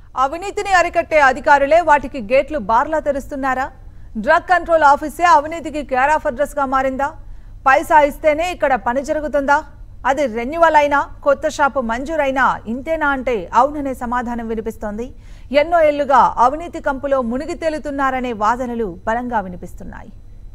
అవినీతిని అరికట్టే అధికారులే వాటికి గేట్లు బార్లా తెరుస్తున్నారా డ్రగ్ కంట్రోల్ ఆఫీసే అవినీతికి కేర్ ఆఫ్ అడ్రస్ గా మారిందా పైసా ఇస్తేనే ఇక్కడ పని జరుగుతుందా అది రెన్యువల్ అయినా కొత్త షాపు మంజూరైనా ఇంతేనా అంటే అవుననే సమాధానం వినిపిస్తోంది ఎన్నో ఏళ్లుగా అవినీతి కంపులో మునిగి తేలుతున్నారనే వాదనలు బలంగా వినిపిస్తున్నాయి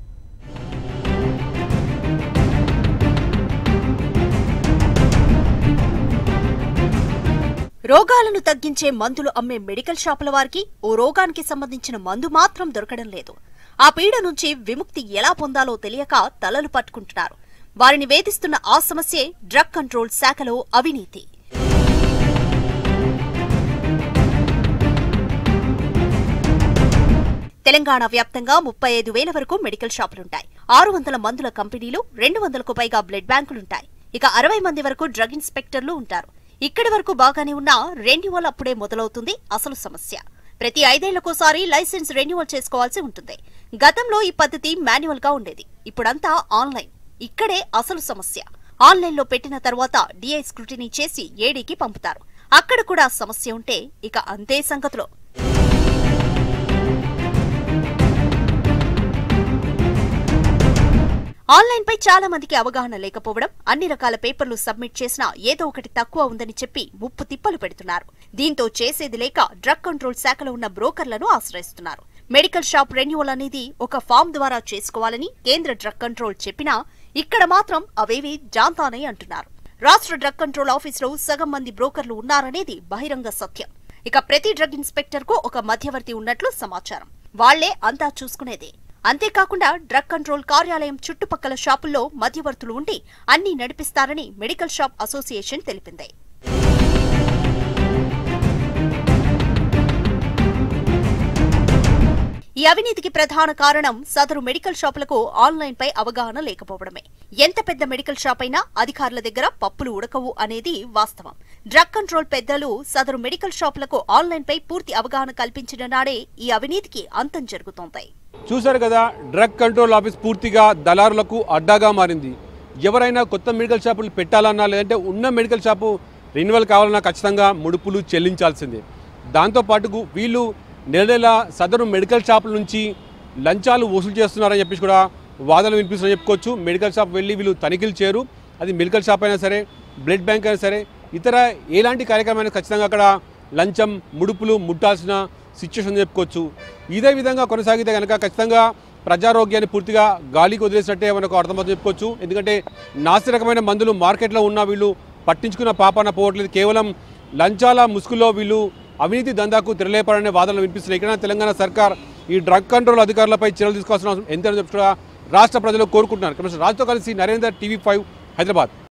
రోగాలను తగ్గించే మందులు అమ్మే మెడికల్ షాపుల వారికి ఓ రోగానికి సంబంధించిన మందు మాత్రం దొరకడం లేదు ఆ పీడ నుంచి విముక్తి ఎలా పొందాలో తెలియక తలలు పట్టుకుంటున్నారు వారిని వేధిస్తున్న ఆ సమస్యే డ్రగ్ కంట్రోల్ శాఖలో అవినీతి తెలంగాణ వ్యాప్తంగా ముప్పై ఐదు వేల వరకు మెడికల్ షాపులుంటాయి ఆరు వందల మందుల కంపెనీలు రెండు వందలకు పైగా బ్లడ్ బ్యాంకులుంటాయి ఇక అరవై మంది వరకు డ్రగ్ ఇన్స్పెక్టర్లు ఉంటారు ఇక్కడి వరకు బాగానే ఉన్నా రెన్యువల్ అప్పుడే మొదలవుతుంది అసలు సమస్య ప్రతి ఐదేళ్లకోసారి లైసెన్స్ రెన్యువల్ చేసుకోవాల్సి ఉంటుంది గతంలో ఈ పద్ధతి మాన్యువల్ గా ఉండేది ఇప్పుడంతా ఆన్లైన్ ఇక్కడే అసలు సమస్య ఆన్లైన్ లో పెట్టిన తర్వాత డిఐ స్క్రూటినీ చేసి ఏడీకి పంపుతారు అక్కడ కూడా సమస్య ఉంటే ఇక అంతే సంగతిలో ఆన్లైన్ పై చాలా మందికి అవగాహన లేకపోవడం అన్ని రకాల పేపర్లు సబ్మిట్ చేసినా ఏదో ఒకటి తక్కువ ఉందని చెప్పి ముప్పు తిప్పలు పెడుతున్నారు దీంతో చేసేది లేక డ్రగ్ కంట్రోల్ శాఖలో ఉన్న బ్రోకర్లను ఆశ్రయిస్తున్నారు మెడికల్ షాప్ రెన్యువల్ అనేది ఒక ఫామ్ ద్వారా చేసుకోవాలని కేంద్ర డ్రగ్ కంట్రోల్ చెప్పినా ఇక్కడ మాత్రం అవేవి జాంతానే అంటున్నారు రాష్ట్ర డ్రగ్ కంట్రోల్ ఆఫీసులో సగం మంది బ్రోకర్లు ఉన్నారనేది బహిరంగ సత్యం ఇక ప్రతి డ్రగ్ ఇన్స్పెక్టర్ కు ఒక మధ్యవర్తి ఉన్నట్లు సమాచారం వాళ్లే అంతా చూసుకునేదే అంతేకాకుండా డ్రగ్ కంట్రోల్ కార్యాలయం చుట్టుపక్కల షాపుల్లో మధ్యవర్తులు ఉండి అన్ని నడిపిస్తారని మెడికల్ షాప్ అసోసియేషన్ తెలిపింది ఈ అవినీతికి ప్రధాన కారణం సదరు మెడికల్ షాపులకు ఆన్లైన్ పై అవగాహన లేకపోవడమే ఎంత పెద్ద మెడికల్ షాప్ అయినా అధికారుల దగ్గర పప్పులు ఉడకవు అనేది వాస్తవం డ్రగ్ కంట్రోల్ పెద్దలు సదరు మెడికల్ షాపులకు ఆన్లైన్ పై పూర్తి అవగాహన కల్పించిన నాడే ఈ అవినీతికి అంతం జరుగుతోంది చూశారు కదా డ్రగ్ కంట్రోల్ ఆఫీస్ పూర్తిగా దళారులకు అడ్డాగా మారింది ఎవరైనా కొత్త మెడికల్ షాపులు పెట్టాలన్నా లేదంటే ఉన్న మెడికల్ షాపు రెన్యువల్ కావాలన్నా ఖచ్చితంగా ముడుపులు చెల్లించాల్సిందే దాంతోపాటు వీళ్ళు నెల నెల సదరు మెడికల్ షాపుల నుంచి లంచాలు వసూలు చేస్తున్నారని చెప్పేసి కూడా వాదనలు వినిపిస్తున్నారని చెప్పుకోవచ్చు మెడికల్ షాప్ వెళ్ళి వీళ్ళు తనిఖీలు చేయరు అది మెడికల్ షాప్ అయినా సరే బ్లడ్ బ్యాంక్ అయినా సరే ఇతర ఎలాంటి కార్యక్రమాన్ని ఖచ్చితంగా అక్కడ లంచం ముడుపులు ముట్టాల్సిన సిచ్యువేషన్ చెప్పుకోవచ్చు ఇదే విధంగా కొనసాగితే కనుక ఖచ్చితంగా ప్రజారోగ్యాన్ని పూర్తిగా గాలికి వదిలేసినట్టే మనకు అర్థమవుతుంది చెప్పుకోవచ్చు ఎందుకంటే నాసి రకమైన మందులు మార్కెట్లో ఉన్న వీళ్ళు పట్టించుకున్న పాపాన పోవట్లేదు కేవలం లంచాల ముసుగులో వీళ్ళు అవినీతి దందాకు తెరలేపారనే వాదనలు వినిపిస్తున్నాయి ఇక్కడ తెలంగాణ సర్కార్ ఈ డ్రగ్ కంట్రోల్ అధికారులపై చర్యలు తీసుకోవాల్సిన అవసరం ఎంతైనా చెప్పి కూడా రాష్ట్ర ప్రజలు కోరుకుంటున్నారు కమిషనర్ రాజుతో కలిసి నరేందర్ టీవీ ఫైవ్ హైదరాబాద్